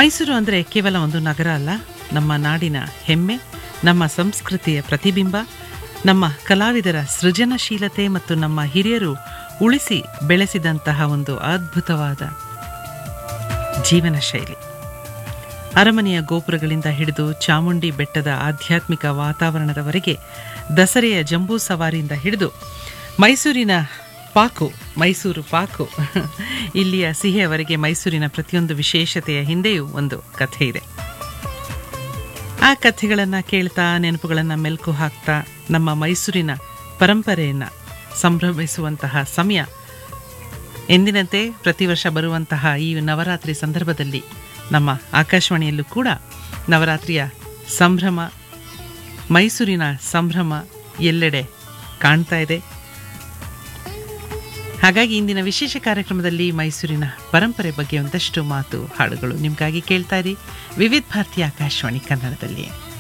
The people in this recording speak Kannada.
ಮೈಸೂರು ಅಂದರೆ ಕೇವಲ ಒಂದು ನಗರ ಅಲ್ಲ ನಮ್ಮ ನಾಡಿನ ಹೆಮ್ಮೆ ನಮ್ಮ ಸಂಸ್ಕೃತಿಯ ಪ್ರತಿಬಿಂಬ ನಮ್ಮ ಕಲಾವಿದರ ಸೃಜನಶೀಲತೆ ಮತ್ತು ನಮ್ಮ ಹಿರಿಯರು ಉಳಿಸಿ ಬೆಳೆಸಿದಂತಹ ಒಂದು ಅದ್ಭುತವಾದ ಜೀವನ ಶೈಲಿ ಅರಮನೆಯ ಗೋಪುರಗಳಿಂದ ಹಿಡಿದು ಚಾಮುಂಡಿ ಬೆಟ್ಟದ ಆಧ್ಯಾತ್ಮಿಕ ವಾತಾವರಣದವರೆಗೆ ದಸರೆಯ ಜಂಬೂ ಸವಾರಿಯಿಂದ ಹಿಡಿದು ಮೈಸೂರಿನ ಪಾಕು ಮೈಸೂರು ಪಾಕು ಇಲ್ಲಿಯ ಸಿಹಿಯವರೆಗೆ ಮೈಸೂರಿನ ಪ್ರತಿಯೊಂದು ವಿಶೇಷತೆಯ ಹಿಂದೆಯೂ ಒಂದು ಕಥೆ ಇದೆ ಆ ಕಥೆಗಳನ್ನು ಕೇಳ್ತಾ ನೆನಪುಗಳನ್ನು ಮೆಲುಕು ಹಾಕ್ತಾ ನಮ್ಮ ಮೈಸೂರಿನ ಪರಂಪರೆಯನ್ನು ಸಂಭ್ರಮಿಸುವಂತಹ ಸಮಯ ಎಂದಿನಂತೆ ಪ್ರತಿ ವರ್ಷ ಬರುವಂತಹ ಈ ನವರಾತ್ರಿ ಸಂದರ್ಭದಲ್ಲಿ ನಮ್ಮ ಆಕಾಶವಾಣಿಯಲ್ಲೂ ಕೂಡ ನವರಾತ್ರಿಯ ಸಂಭ್ರಮ ಮೈಸೂರಿನ ಸಂಭ್ರಮ ಎಲ್ಲೆಡೆ ಕಾಣ್ತಾ ಇದೆ ಹಾಗಾಗಿ ಇಂದಿನ ವಿಶೇಷ ಕಾರ್ಯಕ್ರಮದಲ್ಲಿ ಮೈಸೂರಿನ ಪರಂಪರೆ ಬಗ್ಗೆ ಒಂದಷ್ಟು ಮಾತು ಹಾಡುಗಳು ನಿಮಗಾಗಿ ಕೇಳ್ತಾ ಇರಿ ವಿವಿಧ ಭಾರತಿ ಆಕಾಶವಾಣಿ ಕನ್ನಡದಲ್ಲಿ